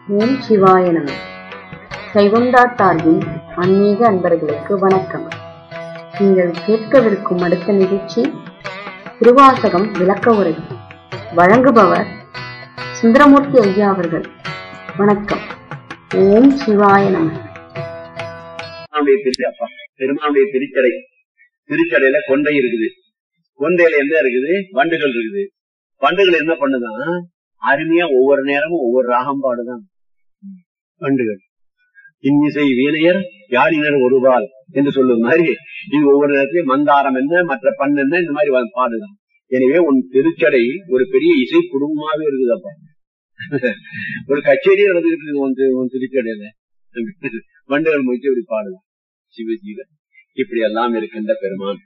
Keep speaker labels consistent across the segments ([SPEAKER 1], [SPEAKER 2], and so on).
[SPEAKER 1] ஓம் சிவாய நம கைகுண்டா சார்பின் ஆன்மீக அன்பர்களுக்கு வணக்கம் நீங்கள் கேட்கவிருக்கும் அடுத்த நிகழ்ச்சி திருவாசகம் விளக்க உரை வழங்குபவர் சுந்தரமூர்த்தி ஐயா அவர்கள் வணக்கம் ஓம் சிவாய நம
[SPEAKER 2] பெருமானுடைய திரு அப்பா பெருமானுடைய திருச்சடை திருச்சடையில கொண்டை இருக்குது கொண்டையில என்ன இருக்குது வண்டுகள் இருக்குது வண்டுகள் என்ன பண்ணுதான் அருமையா ஒவ்வொரு நேரமும் ஒவ்வொரு ராகம் பாடுதான் வண்டுகள் இன்னிசை வீணையர் யாழினர் ஒருவாள் என்று சொல்லும் மாதிரி இது ஒவ்வொரு நேரத்திலும் மந்தாரம் என்ன மற்ற பண் என்ன இந்த மாதிரி வ- பாடுதான் எனவே உன் திருச்சடை ஒரு பெரிய இசை குடும்பமாவே இருக்குது அப்பா ஒரு கச்சேரி நடந்துகிட்டு இருக்குது உன் திரு- உன் திருச்சடையில வண்டுகள் முடிச்சு இப்படி பாடுதான் சிவ ஜீவ இப்படி எல்லாம் இருக்கின்ற பெருமான்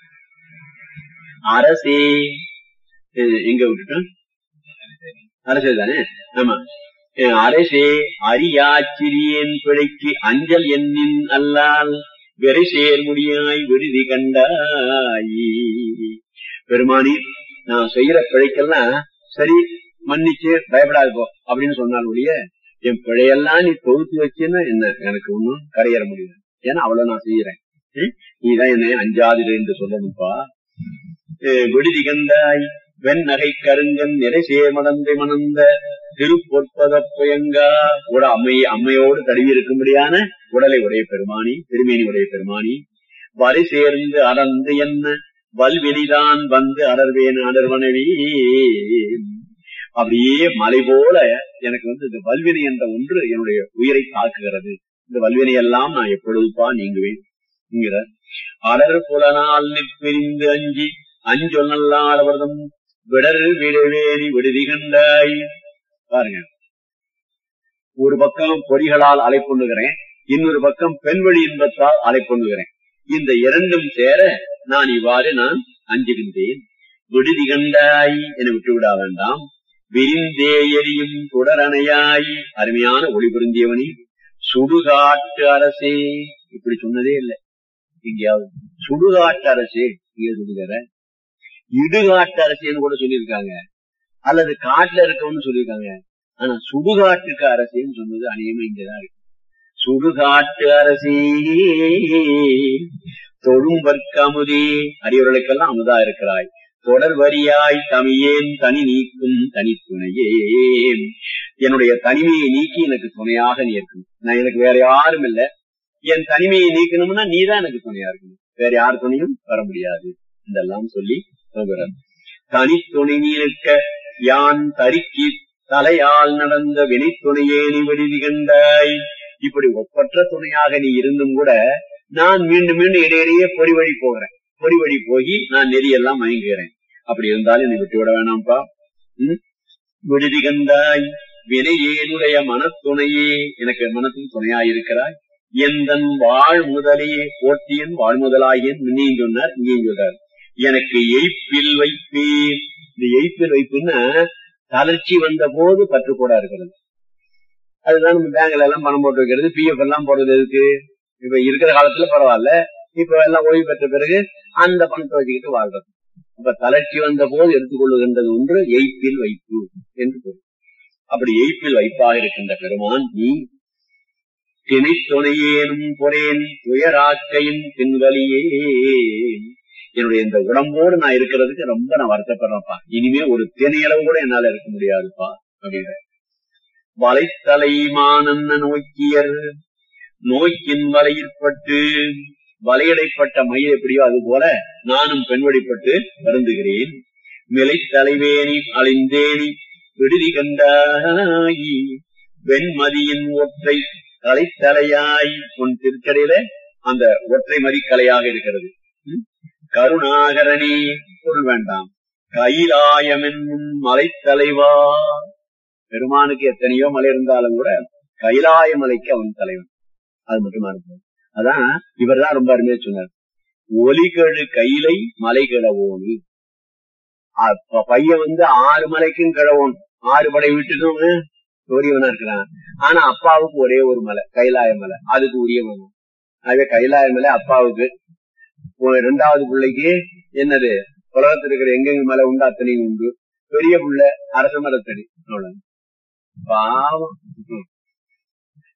[SPEAKER 2] அரசே அஹ் எங்க விட்டுட்டோம் அரசே தானே ஆமா அஹ் அரசே அரியாச்சிரியன் பிழைக்கு அஞ்சல் எண்ணின் அல்லால் வெறை சேர் முடியாய் விடுதி கண்டாயி பெருமானி நான் செய்யற பிழைக்கெல்லாம் சரி மன்னிச்சு பயப்படாது போ அப்படின்னு சொன்னால் ஒழிய என் பிழையெல்லாம் நீ தொகுத்து வச்சுன்னா என்ன எனக்கு ஒண்ணும் கரையேற முடியாது ஏன்னா அவ்வளவு நான் செய்யறேன் ம்? நீதான் என்னை அஞ்சாதிரு என்று சொல்லணும்ப்பா அஹ் விடுதி கண்டாய் வெண் நகை கருங்கன் நிறை சேமடந்தை மணந்த திருப்பொற்பத புயங்கா கூட அம்மை அம்மையோடு தடவி இருக்கும்படியான உடலை உடைய பெருமானி திருமேனி உடைய பெருமானி வரை சேர்ந்து அறந்து என்ன வல்வெளிதான் வந்து அடர்வேன் அடர்வனவி அப்படியே மலை போல எனக்கு வந்து இந்த வல்வினை என்ற ஒன்று என்னுடைய உயிரை தாக்குகிறது இந்த வல்வினை எல்லாம் நான் எப்பொழுதுப்பா நீங்குவேன் என்கிற அடர் புலனால் நிற்பிரிந்து அஞ்சி அஞ்சொல் நல்லாடவர்தம் விடரு விடவேணி விடுதி கண்டாய் பாருங்க ஒரு பக்கம் பொறிகளால் அலைப்பொண்ணுகிறேன் இன்னொரு பக்கம் பெண்வழி இன்பத்தால் அலைப்பொண்ணுகிறேன் இந்த இரண்டும் சேர நான் இவ்வாறு நான் அஞ்சுகின்றேன் விடுதி கண்டாய் என விட்டு விட வேண்டாம் விரிந்தே எரியும் தொடரணையாய் அருமையான ஒளி பொருந்தியவனி சுடுகாட்டு அரசே இப்படி சொன்னதே இல்லை எங்கேயாவது சுடுகாட்டு அரசே இங்கே சொல்லுகிற இடுகாட்டு அரசேன்னு கூட சொல்லியிருக்காங்க அல்லது காட்டுல இருக்கவன்னு சொல்லியிருக்காங்க ஆனா சுடுகாட்டுக்கு அரசேன்னு சொன்னது அநேகமா இங்கதான் இருக்கு சுடுகாட்டு அரசே தொழும்பற்கமுதே அரியவர்களுக்கெல்லாம் அமுதா இருக்கிறாய் தொடர் வரியாய் தமியேன் தனி நீக்கும் தனித்துணையே என்னுடைய தனிமையை நீக்கி எனக்கு துணையாக நீ இருக்கணும் நான் எனக்கு வேற யாரும் இல்ல என் தனிமையை நீக்கணும்னா நீதான் எனக்கு துணையா இருக்கணும் வேற யார் துணையும் வர முடியாது இதெல்லாம் சொல்லி சொல்கிறார் தனித்துணை நீக்க யான் தரிக்கி தலையால் நடந்த வினைத்துணையே நீ விடுதி கண்டாய் இப்படி ஒப்பற்ற துணையாக நீ இருந்தும் கூட நான் மீண்டும் மீண்டும் இடையிடையே பொறி வழி போகிறேன் பொறி வழி போய் நான் நெறியெல்லாம் மயங்குகிறேன் அப்படி இருந்தாலும் என்னை விட்டு விட வேணாம்ப்பா ம்? விடுதி கண்டாய் வினையேனுடைய மனத்துணையே எனக்கு மனத்தின் துணையாயிருக்கிறாய் எந்தன் வாழ் முதலே போட்டியன் வாழ் முதலாகியன் முன்னையும் சொன்னார் இங்கேயும் சொல்றார் எனக்கு எய்ப்பில் வைப்பேன் இந்த எய்ப்பில் வைப்புன்னா தளர்ச்சி வந்த போது பற்றுக்கூடா இருக்கிறது அதுதான் நம்ம பேங்க்ல எல்லாம் பணம் போட்டு வைக்கிறது பிஎஃப் எல்லாம் போடுறது எதுக்கு இப்ப இருக்கிற காலத்துல பரவாயில்ல இப்ப எல்லாம் ஓய்வு பெற்ற பிறகு அந்த பணத்தை வச்சுக்கிட்டு வாழ்றது அப்ப தளர்ச்சி வந்த போது எடுத்துக்கொள்ளுகின்றது ஒன்று எய்ப்பில் வைப்பு என்று பொருள் அப்படி எய்ப்பில் வைப்பாக இருக்கின்ற பெருமான் நீ திணை துணையேனும் பொறேன் துயராக்கையின் பின்வலியே என்னுடைய இந்த உடம்போடு நான் இருக்கிறதுக்கு ரொம்ப நான் வருத்தப்படுறேன்ப்பா இனிமே ஒரு திணையளவு கூட என்னால இருக்க முடியாதுப்பா அப்படின்ற வலைத்தலைமானன்ன நோக்கியர் நோக்கின் வலையிற்பட்டு வலையடைப்பட்ட மயில் எப்படியோ அது போல நானும் பெண்வடிப்பட்டு வருந்துகிறேன் மிலை தலைவேணி அழிந்தேனி விடுதி கண்டாயி வெண்மதியின் ஒற்றை தலைத்தலையாய் உன் திருச்சடையில அந்த ஒற்றை மதி கலையாக இருக்கிறது ம்? கருணாகரணி பொருள் வேண்டாம் கைலாயம் என்னும் மலைத்தலைவா பெருமானுக்கு எத்தனையோ மலை இருந்தாலும் கூட கைலாய மலைக்கு அவன் தலைவன் அது மட்டுமா இருக்கும் அதான் இவர்தான் ரொம்ப அருமையா சொன்னார் ஒலிகழு கைலை மலை கிழவோனி அப்ப பையன் வந்து ஆறு மலைக்கும் கிழவோன் ஆறு படை வீட்டுக்கும் உரியவனா இருக்கிறான் ஆனா அப்பாவுக்கு ஒரே ஒரு மலை கைலாய மலை அதுக்கு உரியவன் அதே கைலாய மலை அப்பாவுக்கு ஒரு இரண்டாவது பிள்ளைக்கு என்னது உலகத்தில் இருக்கிற எங்கெங்க மலை உண்டு அத்தனையும் உண்டு பெரிய புள்ள அரச மரத்தடி அவ்வளவு பாவம் ம்.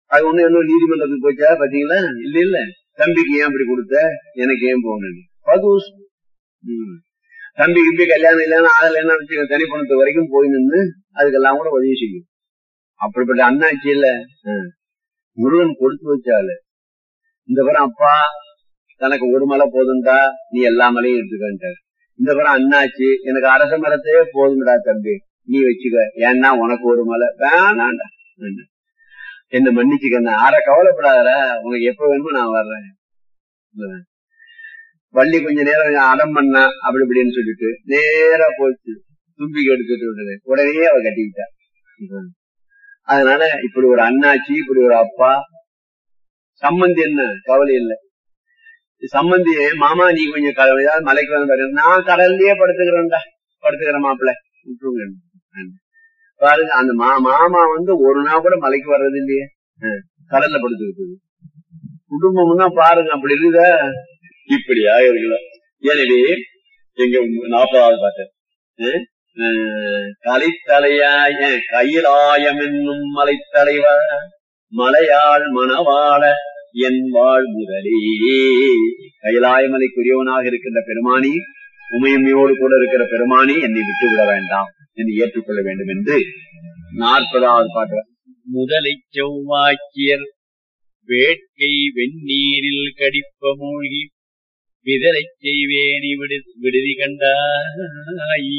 [SPEAKER 2] அது ஒண்ணு இன்னும் நீதிமன்றத்துக்கு போச்சா பாத்தீங்களா இல்ல இல்ல தம்பிக்கு ஏன் அப்படி கொடுத்த எனக்கு ஏன் போகணும் பதுஸ் தம்பி கிம்பி கல்யாணம் இல்லைன்னா ஆகலைன்னா வச்சுக்க தனிப்பணத்து வரைக்கும் போய் நின்று அதுக்கெல்லாம் கூட உதவி செய்யும் அப்படிப்பட்ட அண்ணாச்சி இல்ல ஆஹ். முருகன் கொடுத்து வச்சாலு இந்த படம் அப்பா தனக்கு ஒரு மலை போதும்டா நீ எல்லா மலையும் எடுத்துக்கிட்டார் இந்த படம் அண்ணாச்சி எனக்கு அரச மரத்தையே போதும்டா தம்பி நீ வச்சுக்க ஏன்னா உனக்கு ஒரு மலை வேணாண்டா வேண்டாம். என்ன மன்னிச்சுக்கண்ணா ஆற கவலைப்படாதடா உனக்கு எப்ப வேணுமோ நான் வர்றேன் இல்ல. வள்ளி கொஞ்ச நேரம் அடம் பண்ணா அப்படி இப்படின்னு சொல்லிட்டு நேரா போச்சு தும்பிக்கு எடுத்துட்டு விடுது உடனே அவ கட்டிக்கிட்டா ம். அதனால இப்படி ஒரு அண்ணாச்சி இப்படி ஒரு அப்பா சம்மந்தி என்ன கவலை இல்ல சம்மந்தி மாமா நீ கொஞ்சம் க- ஏதாவது மலைக்கு வந்து பாரு நான் கடல்லயே படுத்துக்கிறேன்டா படுத்துக்கிறேன் மாப்பிள்ள விட்டுருங்க ம். பாருங்க அந்த மா மாமா வந்து ஒரு நாள் கூட மலைக்கு வர்றது இல்லையே ம். கடல்ல படுத்துக்கிட்டு குடும்பம்னா பாருங்க அப்படி இருக்குதா இப்படியா இருக்கலாம் எனவே எங்க நாற்பதாவது பாட்டு கலைத்தலையாய கையிலாயம் என்னும் மலைத்தலைவா மலையாள் மணவாள என் வாழ் முதலே கைலாயமலைக்குரியவனாக இருக்கின்ற பெருமானி உமையம்மையோடு கூட இருக்கிற பெருமானி என்னை விட்டு விட வேண்டாம் என்னை ஏற்றுக்கொள்ள வேண்டும் என்று நாற்பதாவது பாட்டு
[SPEAKER 3] முதலை செவ்வாக்கியர் வேட்கை வெந்நீரில் கடிப்ப மூழ்கி விதலை செய்வேனி விடு விடுதி கண்டாய்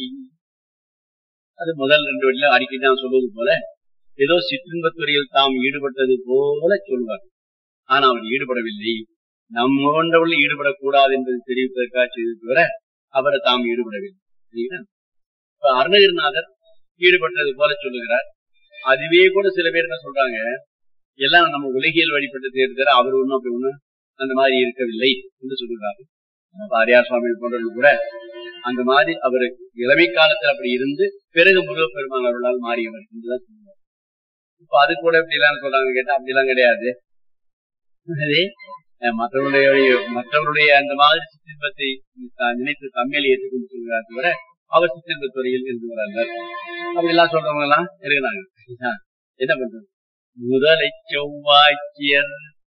[SPEAKER 3] அது முதல் ரெண்டு வழியில அடிக்கடி நான் சொல்வது போல ஏதோ சிற்றின்பத்துறையில் தாம் ஈடுபட்டது போல சொல்வார் ஆனா அவர் ஈடுபடவில்லை நம்ம கொண்டவர்கள் ஈடுபடக்கூடாது என்பதை தெரிவிப்பதற்காக செய்து தவிர அவரை தாம் ஈடுபடவில்லை சரிங்களா? இப்ப அருணகிரிநாதர் ஈடுபட்டது போல சொல்லுகிறார் அதுவே கூட சில பேர் என்ன சொல்றாங்க எல்லாம் நம்ம உலகியல் வழிபட்டு தேர்தல் அவர் ஒண்ணும் அப்படி ஒண்ணு அந்த மாதிரி இருக்கவில்லை என்று சொல்லுகிறாரு பாரியார் சுவாமி போன்றவர்கள் கூட அந்த மாதிரி அவர் இளமை காலத்தில் அப்படி இருந்து பிறகு முருகப்பெருமான் அவர்களால் மாறியவர் என்றுதான் சொல்லுவார் இப்ப அது கூட இப்படி எல்லாம் சொல்றாங்க கேட்டா அப்படி எல்லாம் கிடையாது அதே அஹ், மற்றவருடைய மற்றவருடைய அந்த மாதிரி சிற்றின்பத்தை தான் நினைத்து தம்மையில் ஏற்றுக்கொண்டு சொல்கிறார் தவிர அவர் சிற்றின்பத் துறையில் இருந்து வராங்க அப்படி எல்லாம் சொல்றவங்க எல்லாம் இருக்கிறாங்க ஆஹ், என்ன பண்றது முதலை செவ்வாய்க்கியர்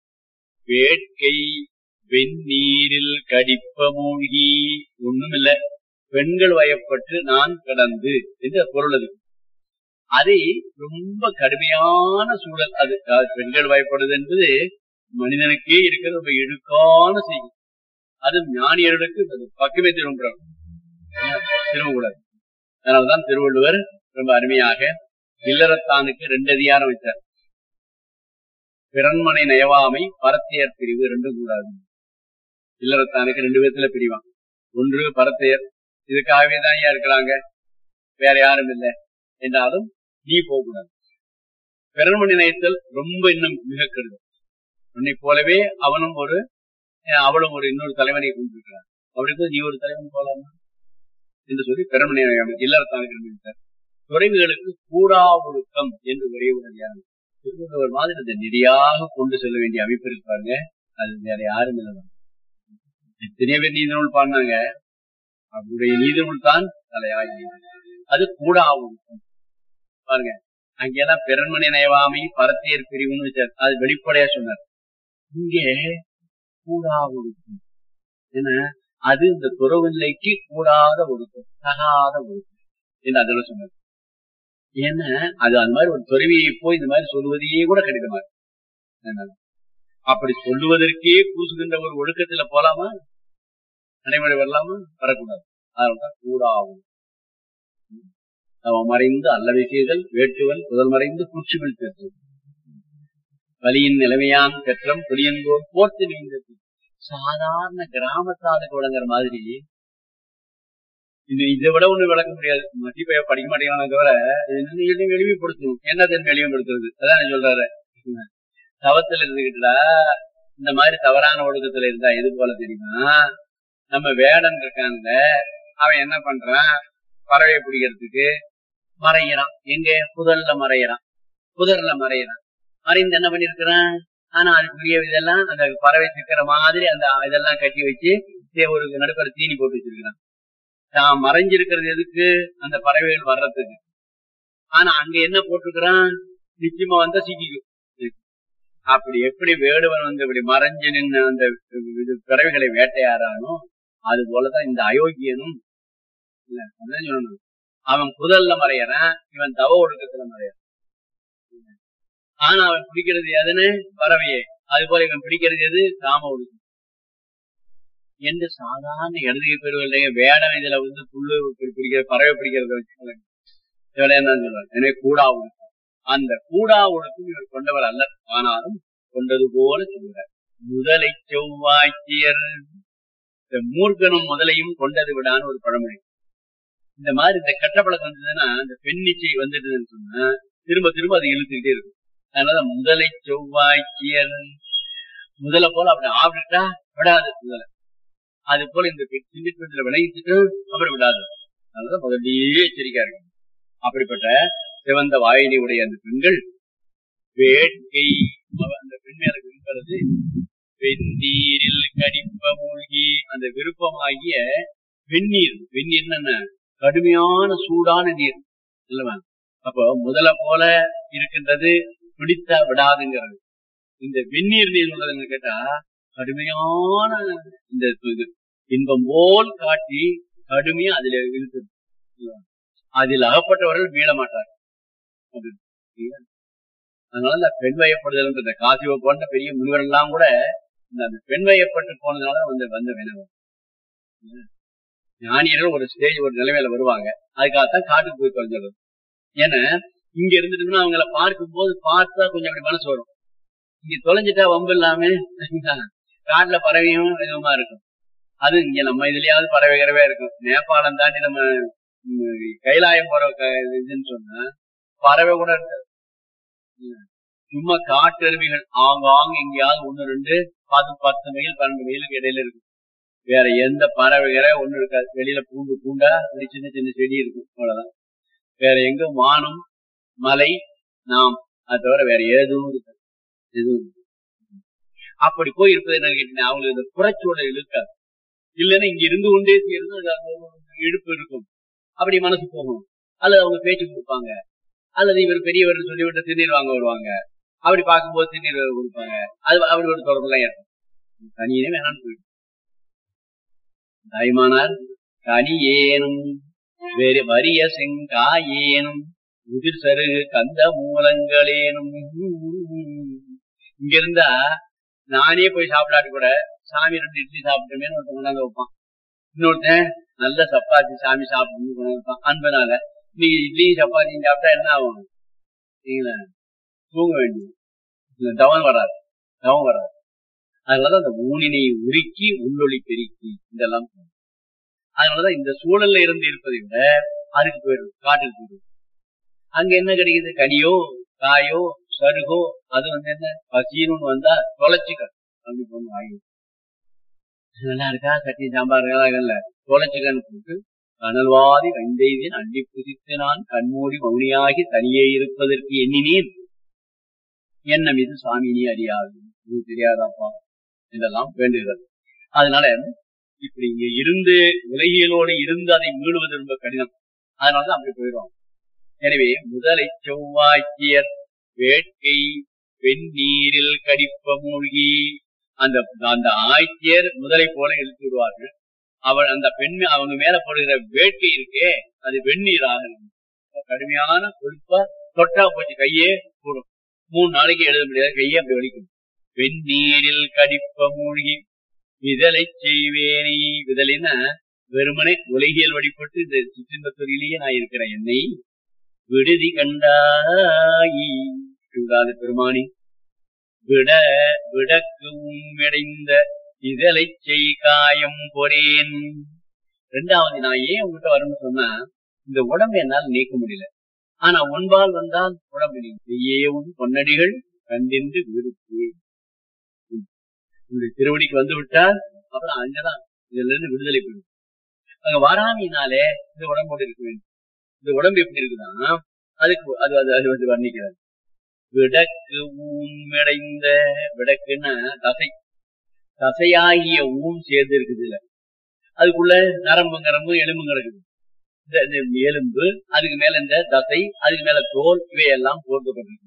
[SPEAKER 3] வேட்கை வெந்நீரில் கடிப்ப மூழ்கி ஒண்ணுமில்ல பெண்கள் வயப்பட்டு நான் கடந்து என்று பொருள் அது அதை ரொம்ப கடுமையான சூழல் அது அதாவது பெண்கள் வயப்படுது என்பது மனிதனுக்கே இருக்கிற ரொம்ப இடுக்கான செய்தி அது ஞானியர்களுக்கு அது பக்கமே திரும்புறாங்க திரும்பக்கூடாது அதனால்தான் திருவள்ளுவர் ரொம்ப அருமையாக இல்லறத்தானுக்கு ரெண்டு அதிகாரம் வச்சார் பிறன்மனை நயவாமை பரத்தையர் பிரிவு ரெண்டும் கூடாது இல்லறத்தானுக்கு ரெண்டு விதத்துல பிரிவான் ஒன்று பரத்தையர் இதுக்காகவே தான் ஐயா இருக்கிறாங்க வேற யாரும் இல்லை என்றாலும் நீ போகக்கூடாது பிறன்மணி நயத்தல் ரொம்ப இன்னும் மிக கருது உன்னை போலவே அவனும் ஒரு அஹ், அவளும் ஒரு இன்னொரு தலைவனை கொண்டிருக்கிறார் அப்படி இருக்கும்போது நீ ஒரு தலைவன் போலாமா என்று சொல்லி பிறன்மணி நயம் இல்லறத்தானுக்கு ரெண்டு விட்டார் துறைவுகளுக்கு கூடா ஒழுக்கம் என்று ஒரே உடனடியாக திருவள்ளுவர் மாதிரி அந்த நெறியாக கொண்டு செல்ல வேண்டிய அமைப்பு இருப்பாருங்க அது வேற யாரும் இல்லை எத்தனையோ பேர் நீதி நூல் பாடினாங்க அவருடைய நீதி நூல் தான் தலையாய் நீதி. அது கூடா ஒழுக்கம் பாருங்க அங்கெல்லாம் பிறன்மணி நயவாமை பரத்தியர் பிரிவுன்னு வச்சார் அது வெளிப்படையா சொன்னார் இங்கே கூடா ஒழுக்கம் ஏன்னா அது இந்த துறவில்லைக்கு கூடாத ஒழுக்கம் தகாத ஒழுக்கம் என்று அதில் சொன்னார் ஏன்னா அது அந்த மாதிரி ஒரு துறவியை போய் இந்த மாதிரி சொல்லுவதையே கூட கடிதமா இருக்கு. அதனால. அப்படி சொல்லுவதற்கே பூசுகின்ற ஒரு ஒழுக்கத்துல போலாமா நடைமுறை வரலாமா வரக்கூடாது அதனால்தான் கூடாகும் அவன் மறைந்து அல்லவை செய்தல் வேட்டுவன் புதல் மறைந்து குச்சிகள் பெற்றது வலியின் நிலைமையான் பெற்றம் புளியங்கோர் போர்த்து நீந்தது சாதாரண கிராமத்தாளுக்கு விளங்குற மாதிரி இது இதை விட ஒண்ணு விளக்க முடியாது மதிப்பைய படிக்க மாட்டேங்கிறானே தவிர இது இன்னும் எளிமையும் எளிமைப்படுத்தணும் என்னது எளிமைப்படுத்துறது அதான் நான் சொல்றாரு தவத்துல இருந்துகிட்டுடா இந்த மாதிரி தவறான ஒழுக்கத்துல இருந்தா எது போல தெரியுமா நம்ம வேடன் இருக்காங்க அவன் என்ன பண்றான் பறவையை பிடிக்கிறதுக்கு மறையிறான் எங்க புதர்ல மறையிறான் புதர்ல மறையிறான் மறைந்து என்ன பண்ணிருக்கிறான் ஆனா அதுக்குரிய இதெல்லாம் அந்த பறவை சிக்கிற மாதிரி அந்த இதெல்லாம் கட்டி வச்சு தே- ஒரு நடுப்பற தீனி போட்டு வச்சிருக்கிறான் தான் மறைஞ்சிருக்கிறது எதுக்கு அந்த பறவைகள் வர்றதுக்கு ஆனா அங்க என்ன போட்டிருக்கிறான் நிச்சயமா வந்தா சிக்கிக்கும் அப்படி எப்படி வேடுவன் வந்து இப்படி மறைஞ்சு நின்று அந்த இது பிறவைகளை வேட்டையாடானோ அது போலதான் இந்த அயோக்கியனும் இல்ல அதான் சொல்லணும் அவன் புதல்ல மறையறான் இவன் தவ ஒழுக்கத்துல மறையறான் ஆனா அவன் பிடிக்கிறது எதுன்னு பறவையே அது போல இவன் பிடிக்கிறது எது காம ஒழுக்கம் என்று சாதாரண இடதுகை பெறுவதில்லைங்க வேடம் இதுல வந்து புல்லு பி- பிடிக்கிற பறவை பிடிக்கிறத வச்சுக்கோங்க இதுல என்னன்னு சொல்றாங்க எனவே கூடா ஒழுக்கம் அந்த கூடா ஒழுக்கம் இவர் கொண்டவர் அல்ல ஆனாலும் கொண்டது போல சொல்கிறார் முதலை செவ்வாய்ச்சியர் இந்த மூர்க்கனும் முதலையும் கொண்டது விடான்னு ஒரு பழமொழி இந்த மாதிரி இந்த கெட்ட பழக்கம் வந்ததுன்னா இந்த பெண்ணிச்சை வந்துட்டுதுன்னு சொன்னா திரும்ப திரும்ப அது இழுத்துக்கிட்டே இருக்கும் அதனால முதலை செவ்வாய்ச்சியர் முதலை போல அப்படி ஆவிட்டா விடாது முதலை அது போல இந்த சின்ன பெண்ணில விளையிட்டு அப்புறம் விடாது அதனால முதல்லயே எச்சரிக்கையா இருக்கும் அப்படிப்பட்ட சிவந்த வாயினை உடைய அந்த பெண்கள் வேட்கை அவ- அந்த பெண் மேல விரும்புறது வெந்நீரில் கடிப்ப மூழ்கி அந்த விருப்பமாகிய வெந்நீர் வெந்நீர் என்ன கடுமையான சூடான நீர் இல்லவா அப்போ முதல போல இருக்கின்றது பிடித்த விடாதுங்கிறது இந்த வெந்நீர் நீர் உள்ளதுன்னு கேட்டா கடுமையான இந்த இது இன்பம் போல் காட்டி கடுமையா அதுல இருக்குது இல்லவா? அதில் அகப்பட்டவர்கள் மீள மாட்டார்கள் அது இல்லையா? அதனால இந்த பெண் வயப்படுதல் இந்த காசிவ போன்ற பெரிய முனிவர் எல்லாம் கூட இந்த அந்த பெண் வயப்பட்டு போனதுனால வந்து வந்த வினவம் ஞானியர்கள் ஒரு ஸ்டேஜ் ஒரு நிலைமையில வருவாங்க அதுக்காகத்தான் காட்டுக்கு போய் தொலைஞ்சிடும் ஏன்னா இங்க இருந்துட்டோம்னா அவங்கள பார்க்கும் போது பார்த்தா கொஞ்சம் அப்படி மனசு வரும் இங்க தொலைஞ்சிட்டா வம்பு இல்லாம காட்டுல பறவையும் இதுமா இருக்கும் அது இங்க நம்ம இதுலயாவது பறவை கிறவே இருக்கும் நேபாளம் தாண்டி நம்ம ம், கைலாயம் போற க- இதுன்னு சொன்னா பறவை கூட இருக்காது இல்ல. சும்மா காட்டு அருவிகள் ஆங்காங்க எங்கேயாவது ஒண்ணு ரெண்டு பத்து பத்து மைல் பன்னெண்டு மைலுக்கு இடையில இருக்கும் வேற எந்த பறவை கிற ஒண்ணு இருக்காது வெளியில பூண்டு பூண்டா ஒரு சின்ன சின்ன செடி இருக்கும் அவ்வளவுதான் வேற எங்க வானம் மலை நாம் அது தவிர வேற எதுவும் இருக்காது எதுவும் இருக்காது. அப்படி போய் இருப்பது என்ன கேட்டீங்கன்னா அவங்களுக்கு இந்த புறச்சூழல் இருக்காது இல்லைன்னா இங்க இருந்து கொண்டே செய்யறது அது அங்க ஒரு இழுப்பு இருக்கும் அப்படி மனசு போகும் அல்லது அவங்க பேச்சு கொடுப்பாங்க அல்லது இவர் பெரியவர் சொல்லிவிட்டு திருநீர் வாங்க வருவாங்க அப்படி பார்க்கும்போது திருநீர் கொடுப்பாங்க அது அப்படி ஒரு தொடர்புலாம் ஏற்படும் தனியே வேணாம்னு போயிடும் தாய்மானார் கனி ஏனும் வேறு வரிய செங்காயேனும் உதிர் சருகு கந்த மூலங்களேனும் இங்க இருந்தா நானே போய் சாப்பிடாட்டி கூட சாமி ரெண்டு இட்லி சாப்பிட்டுமே ஒருத்தன் கொண்டாந்து வைப்பான் இன்னொருத்தன் நல்ல சப்பாத்தி சாமி சாப்பிட்டு கொண்டு வைப்பான் அன்பனால நீங்க இட்லி சப்பாத்தியும் சாப்பிட்டா என்ன ஆகும் சரிங்களா தூங்க வேண்டியது இல்ல தவம் வராது தவம் வராது அதனாலதான் அந்த ஊனினை உருக்கி உள்ளொளி பெருக்கி இதெல்லாம் போகும். அதனாலதான் இந்த சூழல்ல இருந்து இருப்பதை விட அதுக்கு போயிடும் காட்டுக்கு போயிடும் அங்க என்ன கிடைக்குது கனியோ காயோ சருகோ அது வந்து என்ன பசின்னு ஒண்ணு வந்தா தொலைச்சிக்க அப்படி ஒண்ணு ஆகிடும் நல்லா இருக்கா சட்னி சாம்பார் இருக்கா இல்ல தொலைச்சிக்கன்னு போட்டு கனல்வாதி வெந்தெய்தின் அள்ளி புதித்து நான் கண்மூடி மௌனியாகி தனியே இருப்பதற்கு எண்ணினேன் எண்ணம் இது சாமி நீ அறியாது இது தெரியாதாப்பா இதெல்லாம் வேண்டுகிறது அதனால இப்படி இங்க இருந்து உலகியலோடு இருந்து அதை மீளுவது ரொம்ப கடினம் அதனாலதான் அப்படி போயிடும் எனவே முதலை செவ்வாய்க்கியர் வேட்கை வெந்நீரில் கடிப்ப மூழ்கி அந்த அந்த ஆய்ச்சியர் முதலை போல இழுத்து விடுவார்கள் அவள் அந்த பெண் அவங்க மேல போடுகிற வேட்கை இருக்கே அது வெந்நீராக இருக்கும். கடுமையான கொழுப்பா தொட்டா போச்சு கையே கூடும் மூணு நாளைக்கு எழுத முடியாது கையே அப்படி வலிக்கும் வெந்நீரில் கடிப்ப மூழ்கி விதலை செய்வேனே விதலைன்னா வெறுமனே உலகியல் வழிபட்டு இந்த சிற்றின்பத்துறையிலேயே நான் இருக்கிறேன் என்னை விடுதி கண்டாயி விடாத பெருமானி விட விடக்கு உம்மிடைந்த இதழை செய் காயம் பொறேன் ரெண்டாவது நான் ஏன் உங்ககிட்ட வரணும்னு சொன்னா இந்த உடம்பை என்னால் நீக்க முடியல ஆனா ஒன்பால் வந்தால் உடம்பு நீங்க செய்யவும் பொன்னடிகள் கண்டின்று விருப்பு உங்களுடைய திருவடிக்கு வந்து விட்டால் அப்புறம் அங்கதான் இதுல இருந்து விடுதலை பெறும் அங்க வராமையினாலே இந்த உடம்போடு இருக்க வேண்டும் இந்த உடம்பு எப்படி இருக்குன்னா அதுக்கு அது அது அது வந்து வர்ணிக்கிறது விடக்கு ஊமிடைந்த விடக்குன்னா தசை தசையாகிய ஊம் சேர்ந்து இருக்குது இல்ல அதுக்குள்ள நரம்பு நரம்பு எலும்பு கிடக்குது இந்த இந்த எலும்பு அதுக்கு மேல இந்த தசை அதுக்கு மேல தோல் இவையெல்லாம் போர்க்கப்பட்டிருக்கு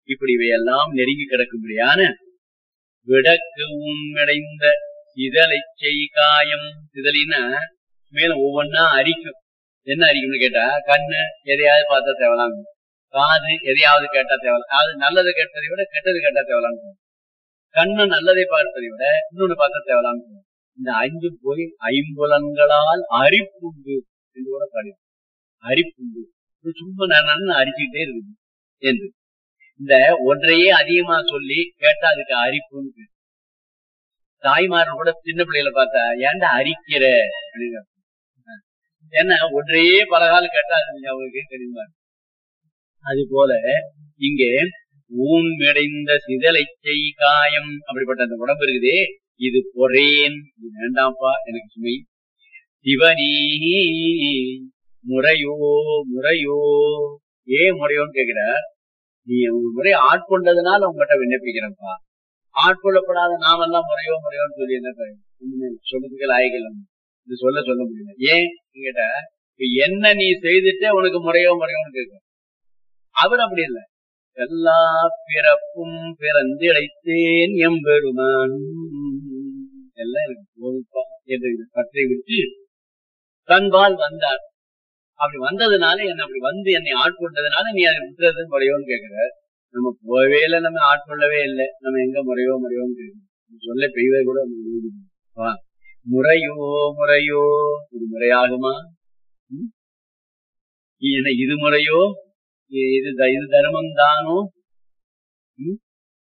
[SPEAKER 3] இப்படி இவையெல்லாம் நெருங்கி கிடக்கும்படியான விடக்கு உண்மையடைந்த சிதலை செய் காயம் சிதலினா மேலும் ஒவ்வொன்னா அரிக்கும் என்ன அரிக்கும்னு கேட்டா கண்ணு எதையாவது பார்த்தா தேவலாம் காது எதையாவது கேட்டா தேவலாம் அது நல்லது கேட்டதை விட கெட்டது கேட்டா தேவலாம் கண்ணு நல்லதை பார்ப்பதை விட இன்னொன்னு பார்த்தா தேவலாம் இந்த ஐந்து போய் ஐம்புலன்களால் அரிப்புண்டு என்று கூட பாடி அரிப்புண்டு இது சும்மா நான் அரிச்சுக்கிட்டே இருக்குது என்று இந்த ஒன்றையே அதிகமா சொல்லி கேட்டா அதுக்கு அரிப்புன்னு பேரு. தாய்மார்கள் கூட சின்ன பிள்ளைகளை பார்த்தா ஏன்டா அரிக்கிற அப்படின்னு ஏன்னா ஒன்றையே பலகாலம் கேட்டா அது அவங்களுக்கு தெரியுமா அது போல இங்கே ஊன் மிடைந்த சிதலை செய் காயம் அப்படிப்பட்ட அந்த உடம்பு இருக்குதே இது பொறேன் இது வேண்டாம்ப்பா எனக்கு சுமை சிவனி முறையோ முறையோ ஏன் முறையோன்னு கேக்குற நீ ஒரு முறை ஆட்கொண்டதுனால உங்ககிட்ட விண்ணப்பிக்கிறேன்ப்பா ஆட்கொள்ளப்படாத நாமெல்லாம் முறையோ முறையோன்னு சொல்லி என்ன பயன்? ஒண்ணுமே இல்லை. சொல்றதுக்கு லாயங்கள் இல்லை. இது சொல்ல சொல்ல முடியல ஏன் கேட்ட இப்ப என்ன நீ செய்துட்டு உனக்கு முறையோ முறையோன்னு கேட்கும் அவர் அப்படி இல்லை எல்லா பிறப்பும் பிறந்து இழைத்தேன் எம்பெருமான் எல்லாம் எனக்கு போதுப்பா என்று பற்றை விட்டு தன்பால் வந்தார் அப்படி வந்ததுனால என்ன அப்படி வந்து என்னை ஆட்கொண்டதுனால நீ அதை விட்டுறது முறையோன்னு கேக்குற நம்ம போகவே இல்லை நம்ம ஆட்கொள்ளவே இல்லை நம்ம எங்க முறையோ முறையோன்னு கேட்கிறோம் சொல்ல பெய்வே கூட நமக்கு ஊடுது. வா. முறையோ முறையோ இது முறையாகுமா ம்? என்ன இது முறையோ இ- இது த- இது தர்மம் தானோ ம்?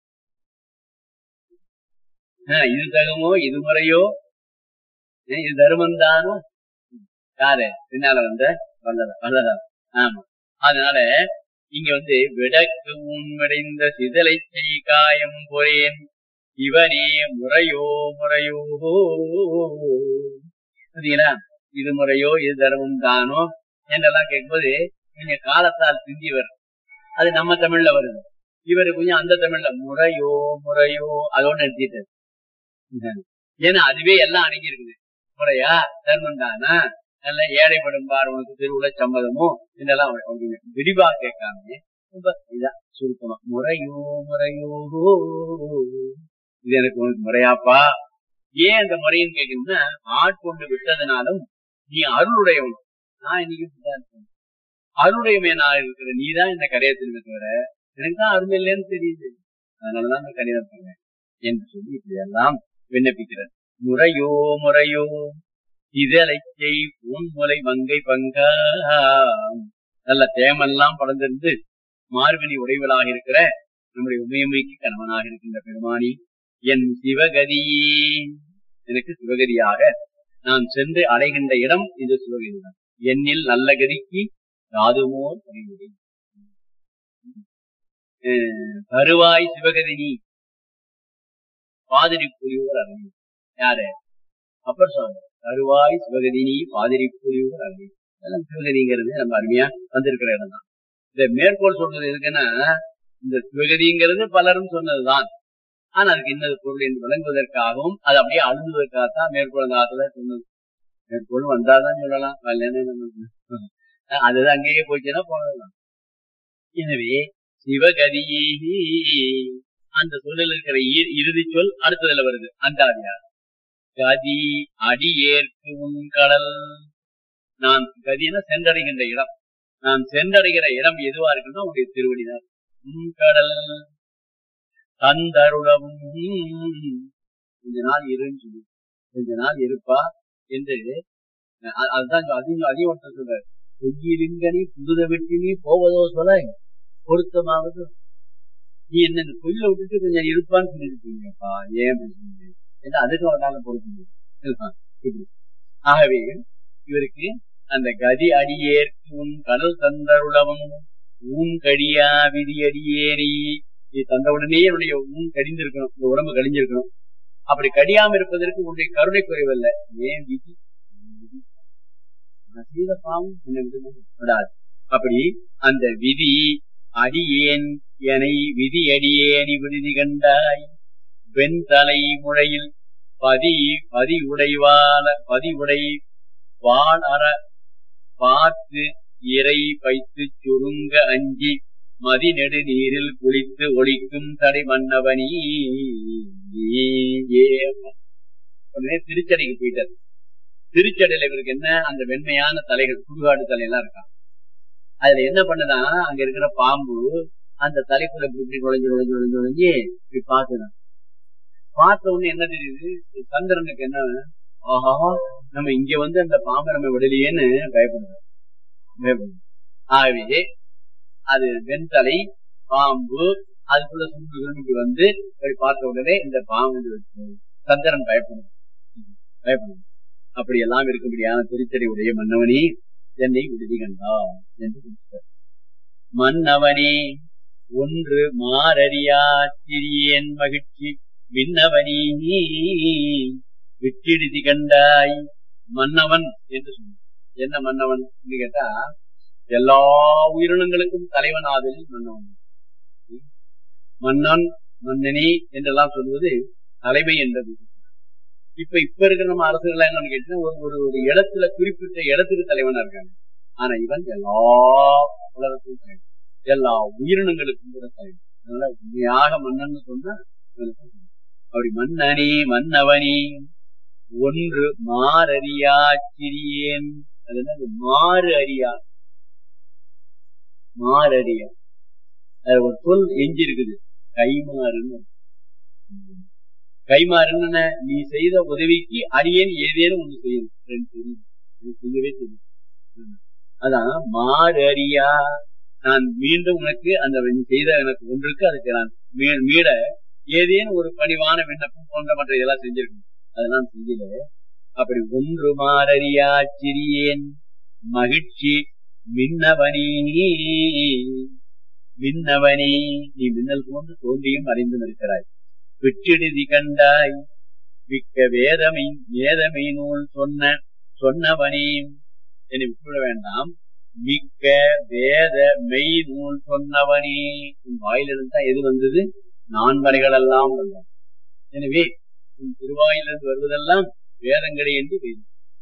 [SPEAKER 3] ஆ, இது தகுமோ இது முறையோ ஏ, இது தர்மம் தானோ யாரு பின்னால வந்த வல்லதா வல்லதா ஆமா அதனால இங்க வந்து விடக்கு உண்மடைந்த சிதலை செய் காயம் பொறேன் இவனே முறையோ முறையோ சரிங்களா இது முறையோ இது தர்மம் தானோ என்றெல்லாம் கேட்கும்போது நீங்க காலத்தால் சிந்தி வரும் அது நம்ம தமிழ்ல வருது இவரு கொஞ்சம் அந்த தமிழ்ல முறையோ முறையோ அதோட நிறுத்திட்டாரு ஏன்னா அதுவே எல்லாம் அடங்கி இருக்குது முறையா தர்மம் தானா நல்ல ஏழைப்படும் பார் உனக்கு திருவுள சம்மதமோ இதெல்லாம் அவ- அவங்க விரிவா கேட்காம ரொம்ப இதா சுருக்கமா முறையோ முறையோ இது எனக்கு உனக்கு முறையாப்பா ஏன் அந்த முறைன்னு கேட்கணும்னா ஆட்கொண்டு விட்டதுனாலும் நீ அருளுடையவன் நான் இன்னைக்கு இப்படிதான் இருக்கேன். அருளுடையமே நான் இருக்கிற நீ தான் இந்த கரையை திரும்ப தவிர எனக்கு தான் அருள் இல்லைன்னு தெரியுது அதனாலதான் இந்த கரையை பண்ணேன் என்று சொல்லி இப்படி எல்லாம் விண்ணப்பிக்கிறது முறையோ முறையோ இதழை செய் பூன்முலை மங்கை பங்கா நல்ல தேமெல்லாம் படர்ந்திருந்து மார்கனி உடைவலாக இருக்கிற நம்முடைய உமையமைக்கு கணவனாக இருக்கின்ற பெருமானி என் சிவகதியே எனக்கு சிவகதியாக நான் சென்று அடைகின்ற இடம் இந்த சிவகதி தான் என்னில் நல்ல கதிக்கு யாதுமோ அறிவுரை அஹ் கருவாய் சிவகதி நீ பாதிரி புலியூர் அரணி யாரு அப்பர் சுவாமி கருவாய் சிவகதினி பாதிரி புலியூர் அரணி அதெல்லாம் சிவகதிங்கிறது நம்ம அருமையா வந்திருக்கிற இடம் தான் இந்த மேற்கோள் சொல்றது எதுக்குன்னா இந்த சிவகதிங்கிறது பலரும் சொன்னதுதான் ஆனா அதுக்கு இன்னது பொருள் என்று விளங்குவதற்காகவும் அது அப்படியே அழுந்துவதற்காகத்தான் மேற்கோள் அந்த ஆத்துல சொன்னது மேற்கோள் வந்தாதான் சொல்லலாம் வரலன்னு நம்ம அதுதான் அங்கேயே போச்சுன்னா போனதுதான் எனவே சிவகதியே அந்த சொல்லில் இருக்கிற இ- இறுதி சொல் அடுத்ததுல வருது அந்தாதியார் கதி அடியேற்கு உன் கடல் நான் கதினா சென்றடைகின்ற இடம் நான் சென்றடைகிற இடம் எதுவா இருக்குன்னா உங்களுடைய திருவடிதான் உன் கடல் தந்தருளவும் கொஞ்ச நாள் இருன்னு சொல்லி கொஞ்ச நாள் இருப்பா என்று அ- அதுதான் அதையும் அதையும் ஒருத்தர் சொல்றாரு பொய்யிலிங்கனி புதுத வெட்டினி போவதோ சொல்ல பொருத்தமாவது நீ என்ன இந்த பொய்யில விட்டுட்டு கொஞ்சம் இருப்பான்னு சொல்லிட்டு இருக்கீங்கப்பா ஏன் அப்படி சொன்னீங்க? ஏன்னா அதுக்கு ஒரு நாள் பொறுக்க முடியும் இப்படி ஆகவே இவருக்கு அந்த கதி அடியேற்கு உன் கடல் தந்தருளவன் ஊன் கடியா விதியடியேனி நீ தந்த உடனே என்னுடைய ஊன் கடிந்திருக்கணும் இந்த உடம்பு கடிஞ்சிருக்கணும் அப்படி கடியாம இருப்பதற்கு உன்னுடைய கருணை குறைவல்ல ஏன் விதி விதி. நான் செய்த பாவம் என்னை விட்டு விடாது அப்படி அந்த விதி அடியேன் எனை விதி அடியேனி விடுதி கண்டாய் வெண்தலை முழையில் பதி பதி உடைவான பதி உடை வான் அற பார்த்து இறை பைத்து சுருங்க அஞ்சி மதி நெடு நீரில் குளித்து ஒளிக்கும் தடை மன்னவனி ஏ உடனே திருச்சடைக்கு போயிட்டாரு திருச்சடையில இவருக்கு என்ன அந்த வெண்மையான தலைகள் சுடுகாடு தலையெல்லாம் இருக்கான் அதுல என்ன பண்ணுனா அங்க இருக்கிற பாம்பு அந்த தலைக்குள்ள இப்படி இப்படி நுழைஞ்சு நுழைஞ்சு நுழைஞ்சு நுழைஞ்சு இப்படி பாத்துதான் பார்த்த உடனே என்ன தெரியுது சந்திரனுக்கு என்ன ஆஹா நம்ம இங்க வந்து அந்த பாம்பை நம்ம விடலையேன்னு பயப்படுறோம் பயப்படுறோம் ஆகவே அது வெண்தலை பாம்பு அதுக்குள்ள சுண்டுகள் இப்படி வந்து இப்படி பார்த்த உடனே இந்த பாம்பு சந்திரன் பயப்படும் பயப்படும் அப்படி எல்லாம் இருக்கும்படியான திருச்சடை உடைய மன்னவனே என்னை விடுதி கண்டா என்று குறிப்பிட்டார். மன்னவனே ஒன்று மாறறியா சிறியேன் மகிழ்ச்சி விண்ணவனே விட்டிடுதி கண்டாய் மன்னவன் என்று சொன்னார் என்ன மன்னவன் என்று கேட்டா எல்லா உயிரினங்களுக்கும் தலைவனாதல் மன்னவன் மன்னன் மன்னனி என்றெல்லாம் சொல்வது தலைமை என்றது இப்ப இப்ப இருக்கிற நம்ம அரசுகள் என்னன்னு கேட்டீங்கன்னா ஒரு ஒரு ஒரு இடத்துல குறிப்பிட்ட இடத்துக்கு தலைவனா இருக்காங்க ஆனா இவன் எல்லா உலகத்துக்கும் தலைவன் எல்லா உயிரினங்களுக்கும் கூட தலைவன் அதனால உண்மையாக மன்னன் சொன்னா இவனுக்கு தலைவன். அப்படி மன்னனே மன்னவனே ஒன்று மாறறியா சிறியேன் அது என்னது மாறு அறியா மாறறியா அது ஒரு சொல் எஞ்சி இருக்குது கைமாறுன்னு கைமாறுன்னு என்ன? நீ செய்த உதவிக்கு அடியேன் ஏதேனும் ஒண்ணு செய்யணும் எனக்கு தெரியும் எனக்கு செய்யவே தெரியும் ம். அதான் மாறு அறியா நான் மீண்டும் உனக்கு அந்த நீ செய்த எனக்கு ஒன்றுக்கு அதுக்கு நான் மீ- மீட ஏதேனும் ஒரு பணிவான விண்ணப்பம் போன்ற மற்ற இதெல்லாம் செஞ்சிருக்கணும் அதெல்லாம் செய்யல அப்படி ஒன்று மாறறியா சிறியேன் மகிழ்ச்சி மின்னவனே மின்னவனே நீ மின்னல் போன்று தோன்றியும் அறிந்தும் இருக்கிறாய் விட்டிடுதி கண்டாய் மிக்க வேதமை வேதமை நூல் சொன்ன சொன்னவனே என்னை விட்டுவிட வேண்டாம் மிக்க வேத மெய் நூல் சொன்னவனே உன் வாயிலிருந்து தான் எது வந்தது நான்மறைகள் எல்லாம் வந்தன எனவே உன் திருவாயிலிருந்து வருவதெல்லாம் வேதங்களே என்று பேரு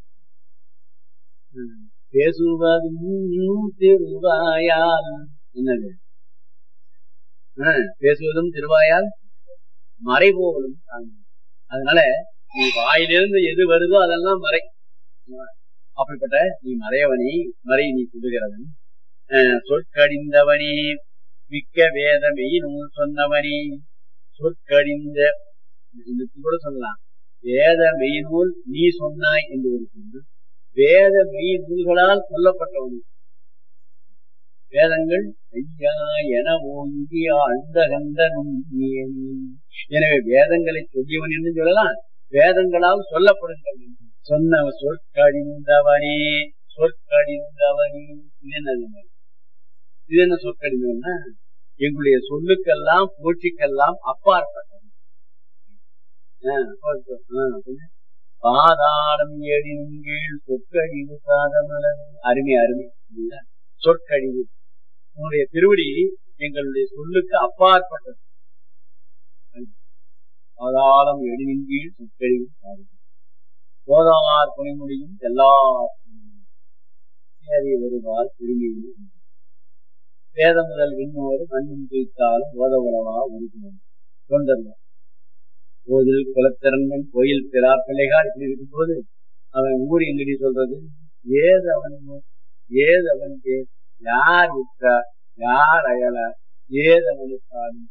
[SPEAKER 3] ம். பேசுவதும் திருவாயால் என்னது ஆ, பேசுவதும் திருவாயால் மறைபோவதும் தாங்கும் அதனால நீ வாயிலிருந்து எது வருதோ அதெல்லாம் மறை அப்படிப்பட்ட நீ மறையவனி மறை நீ சொல்லுகிறவன் அஹ், சொற்கடிந்தவனே மிக்க வேதமை நூல் சொன்னவனே சொற்கடிந்த இதுக்கு கூட சொல்லலாம் வேத மெய்நூல் நீ சொன்னாய் என்று ஒரு சொல்லு வேத மெய் நூல்களால் சொல்லப்பட்டவன் வேதங்கள் ஐயா என ஓங்கி ஆழ்ந்த கந்தனும் எனவே வேதங்களை சொல்லியவன் என்று சொல்லலாம் வேதங்களால் சொல்லப்படுங்கள் சொன்ன சொற்கடிந்தவனே சொற்கடிந்தவனே இது என்னது இது என்ன சொற்கடிந்தவன்னா எங்களுடைய சொல்லுக்கெல்லாம் போற்றிக்கெல்லாம் அப்பாற்பட்டது ஆ, ஆ, கொஞ்சம். பாதாளம் ஏழின் கீழ் சொற்கழிவு சாதமலர் அருமை அருமை இல்லையா? சொற்கழிவு உன்னுடைய திருவடி எங்களுடைய சொல்லுக்கு அப்பாற்பட்டது பாதாளம் எழினின் கீழ் சொற்கழிவு சாதம் போதாவார் புனைமொழியும் எல்லா வருவார் திரும்பி வேத முதல் விண்ணோர் மண்ணும் துய்த்தாலும் ஓத உறவா உறுப்பினர் தொண்டர்கள் கோயில் குலத்திறந்தன் கோயில் பிறா பிள்ளைகள் இப்படி இருக்கும்போது அவன் ஊர் எங்கடி சொல்றது ஏதவன் ஏதவன் பேர் யார் விட்டா யார் அயல ஏதவனுக்காலும்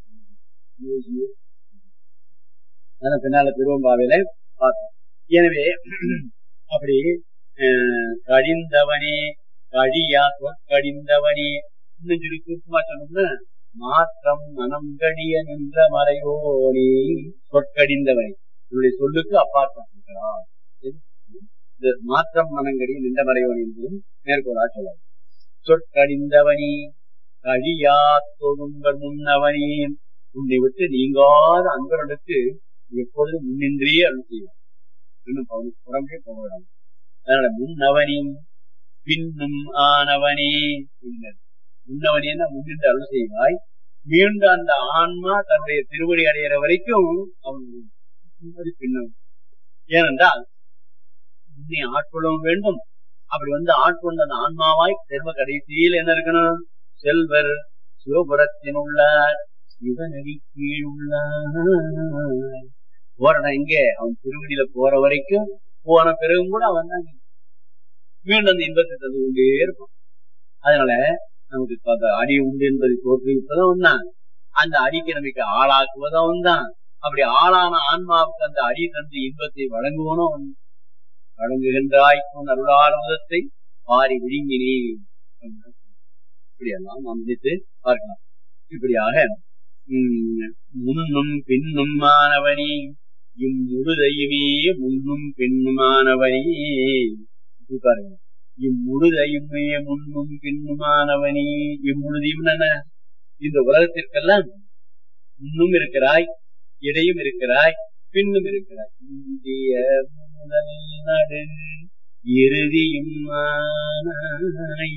[SPEAKER 3] அதன் பின்னால திருவம்பாவில பார்த்தோம் எனவே அப்படி அஹ், கடிந்தவனே கழியா கடிந்தவனே இன்னும் சொல்லி சுருக்கமா சொன்னோம்னா மாற்றம் மனம் கடிய நின்ற மறையோனே சொற்கடிந்தவனே உன்னுடைய சொல்லுக்கு அப்பாற்பட்டிருக்கிறார் இது மாற்றம் மனங்கடிய நின்ற மறையோன் என்பதும் மேற்கோளா சொல்லலாம் சொற்கடிந்தவனே கழியா தொழுங்கள் முன்னவனே உன்னை விட்டு நீங்காத அன்பர்களுக்கு எப்பொழுது முன்னின்றே அருள் செய்வார் இன்னும் அவனுக்கு புறம்பே போகலாம் அதனால முன்னவனே பின்னும் ஆனவனே பின்னர் முன்னவனே முன்னின்று அருள் செய்வாய் மீண்டும் அந்த ஆன்மா தன்னுடைய திருவடி அடைகிற வரைக்கும் அவன் முன்னாடி பின்னும் ஏனென்றால் உன்னை ஆட்கொள்ளவும் வேண்டும் அப்படி வந்து ஆட்கொண்ட அந்த ஆன்மாவாய் செல்வ கடைசியில் என்ன இருக்கணும் செல்வர் சிவபுரத்தின் உள்ளார் சிவனடி கீழ் உள்ளார் போறடா இங்க அவன் திருவடியில போற வரைக்கும் போன பிறகும் கூட அவன் தான் மீண்டும் அந்த இன்பத்தை தந்து கொண்டே இருப்பான் அதனால நமக்கு இப்ப அந்த அடி உண்டு என்பதை தோற்றுவிப்பதும் தான் அந்த அடிக்கு நமக்கு ஆளாக்குவதும் தான் அப்படி ஆளான ஆன்மாவுக்கு அந்த அடி தந்து இன்பத்தை வழங்குவனும் அவன் வழங்குகின்றாய் உன் அருளாளுதத்தை பாரி விழுங்கினே இப்படியெல்லாம் நாம் நினைத்து பார்க்கலாம் இப்படியாக உம், முன்னும் பின்னும் மாணவனி இம்முழுதையுமே முன்னும் பின்னுமானவனி இப்படி பாருங்க இம்முழுதையுமே முன்னும் பின்னுமானவனி இம்முழுதியும் என்ன இந்த உலகத்திற்கெல்லாம் முன்னும் இருக்கிறாய் இடையும் இருக்கிறாய் பின்னும் இருக்கிறாய் இந்திய முதல் நடு இறுதியும் ஆனாய்.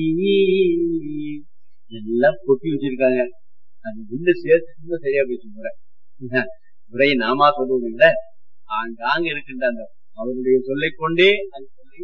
[SPEAKER 3] எல்லாம் கொட்டி வச்சிருக்காங்க அது ரெண்டு சேர்த்து சரியா போயிட்டு போறேன் உரையை நாமா சொல்லுவோம் இல்ல ஆங்காங்க இருக்கின்ற அந்த அவருடைய சொல்லைக் கொண்டே அந்த சொல்லி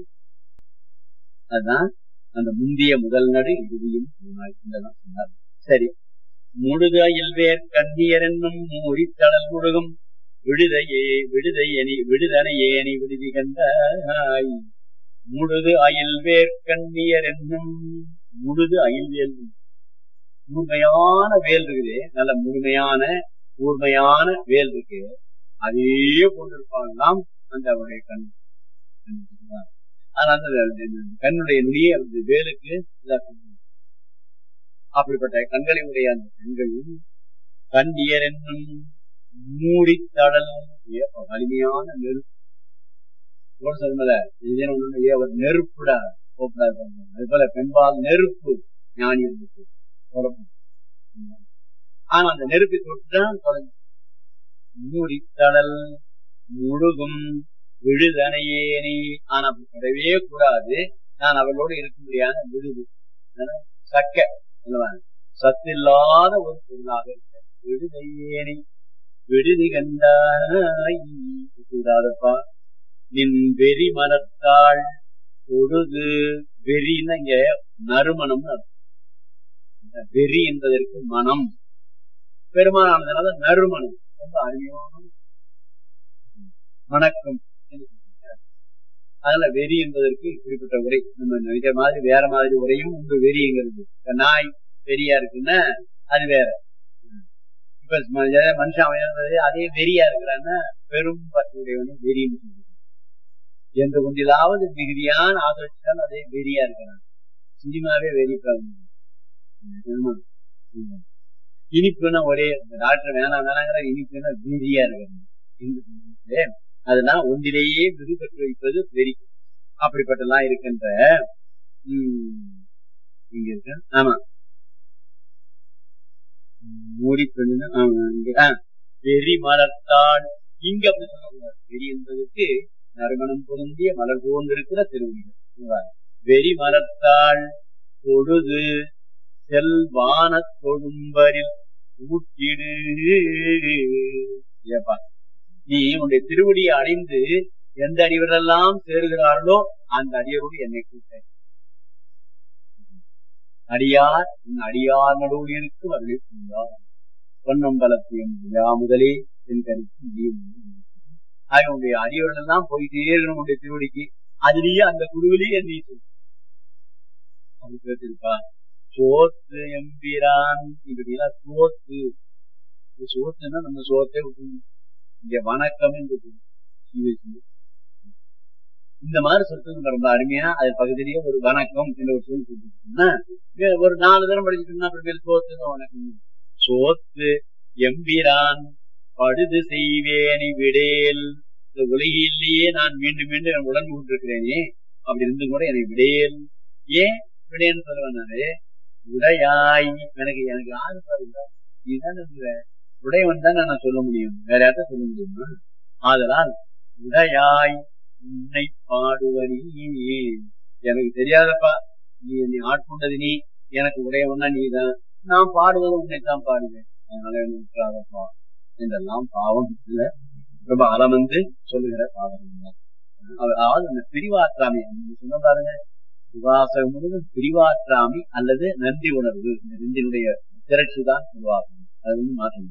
[SPEAKER 3] அதுதான் அந்த முந்திய முதல் நடு இறுதியும் சொன்னார் என்றெல்லாம் சொன்னார் சரி முழுதையில் வேர் கண்ணியர் என்னும் மூடித்தடல் முழுகும் விடுதையே விடுதை அணி விடுதனை ஏனி விடுதி கண்டாய் முழுது அயில் வேர் கண்ணியர் என்னும் முழுது அயில் வேல் முழுமையான வேல் இருக்குது நல்ல முழுமையான கூர்மையான வேல் இருக்கு அதே கொண்டிருப்பாங்களாம் அந்த அவருடைய கண் கண். ஆனா அந்த கண்ணுடைய நுனியே அந்த வேலுக்கு இதா கொண்டு அப்படிப்பட்ட கண்களை உடைய அந்த பெண்கள் கண்ணியர் என்னும் மூடித்தடல் ஏ, வலிமையான நெருப்பு கூட சொன்னல இதே ஒண்ணு ஏ அவர் நெருப்புடா கூப்பிடாது அது போல பெண்பால் நெருப்பு ஞானி இருந்துச்சு தொடரும். ஆனா அந்த நெருப்பை தொட்டுதான் தொடங்கும் மூடித்தடல் முழுகும் விழுதனையேனி ஆனா அப்படி தொடவே கூடாது நான் அவளோடு இருக்க முடியாத விழுது அதனால சக்க அல்லவா? சத்தில்லாத ஒரு பொருளாக இருக்க விடுதையேனி விடுதி கண்டாய் கூடாதப்பா நின் வெறி மனத்தாள் பொழுது வெறின்னு இங்க நறுமணம் வெறி என்பதற்கு மனம் பெருமானானதுனால நறுமணம் ரொம்ப அருமையான வணக்கம் அதனால வெறி என்பதற்கு இப்படிப்பட்ட உரை நம்ம நினைக்கிற மாதிரி வேற மாதிரி உரையும் உண்டு வெறிங்கிறது இப்ப நாய் வெறியா இருக்குன்னா அது வேற இப்ப ம- மனுஷன் அவன் இருந்தது அதே வெறியா இருக்கிறான்னா பெரும் பற்றுடையவனு வெறின்னு சொல்லுது எந்த ஒன்றிலாவது மிகுதியான ஆதரிச்சுதான் அதே வெறியா இருக்கிறான் சினிமாவே வெறிப்பாங்க இனிப்புன்னா ஒரே டாக்டர் வேணாம் வேணாங்கிற இனிப்புன்னா வெறியா இருக்கிறாங்க அதெல்லாம் ஒன்றிலேயே விருப்பெற்று வைப்பது வெறி அப்படிப்பட்டெல்லாம் இருக்கின்ற உம், இங்க இருக்க ஆமா மூடி பெண்ணு ஆமா, இங்க, ஆ, வெறி மலர்த்தாள் இங்க அப்படி சொல்லக்கூடாது வெறி என்பதற்கு நறுமணம் பொருந்திய மலர் போன்றிருக்கிற திருவிழா வெறி மலர்த்தாள் தொழுது செல்வான தொழும்பரில் ஊட்டிடு ஏப்பா நீ உன்னுடைய திருவடியை அடைந்து எந்த அடிவரெல்லாம் சேருகிறார்களோ அந்த அடியரோடு என்னை கூட்ட அடியார் உன் அடியார் நடுவில் இருக்கும் அவர்கள் செய்தார் பொன்னம்பலத்தையும் விழா முதலே என் கருத்து நீயும் ஆக உன்னுடைய அடியவர்கள் எல்லாம் போயிட்டே இருக்கணும் உன்னுடைய திருவடிக்கு அதுலயே அந்த குழுவிலேயே என்னை சொல்லு. அப்படி கேட்டிருப்பா சோத்து எம்பிரான் இப்படின்னா சோத்து இந்த சோத்துன்னா நம்ம சோத்தை விட்டுணும் இங்க வணக்கம் என்று சொல்லு. இது சொல்லு. இந்த மாதிரி சொல்றது ரொம்ப அருமையா அது பகுதியிலேயே ஒரு வணக்கம் என்ற ஒரு சொல் சொல்லிட்டுன்னா ஒரு நாலு தரம் படிச்சுட்டோம்னா அப்புறம் சோத்து தான் வணக்கம் சோத்து எம்பிரான் படுது செய்வேனி விடேல் இந்த உலகிலேயே நான் மீண்டும் மீண்டும் என் உடன் கொண்டிருக்கிறேனே அப்படி இருந்து கூட என்னை விடேல் ஏன் விடேன்னு சொல்லுவேன்னாரு உடையாய் எனக்கு எனக்கு யாரு பாருங்க நீதான் இருக்கிற உடையவன் தான் நான் சொல்ல முடியும் வேற யார்ட்ட சொல்ல முடியுமா ஆதலால் உடையாய் உன்னை பாடுவனி எனக்கு தெரியாதப்பா நீ என்னை ஆட்கொண்டது நீ எனக்கு உடையவனா நீதான் நான் பாடுவது உன்னைத்தான் பாடுவேன் அதனால என்ன விட்டுறாதப்பா என்றெல்லாம் பாவம் இல்ல ரொம்ப அலமந்து சொல்லுகிற பாவம் தான். அதாவது அந்த பிரிவாற்றாமை நீங்க சொன்ன பாருங்க விவாசகம் முழுவதும் பிரிவாற்றாமை அல்லது நன்றி உணர்வு இந்த ரெண்டினுடைய திரட்சி தான் உருவாகும் அது வந்து மாற்றம்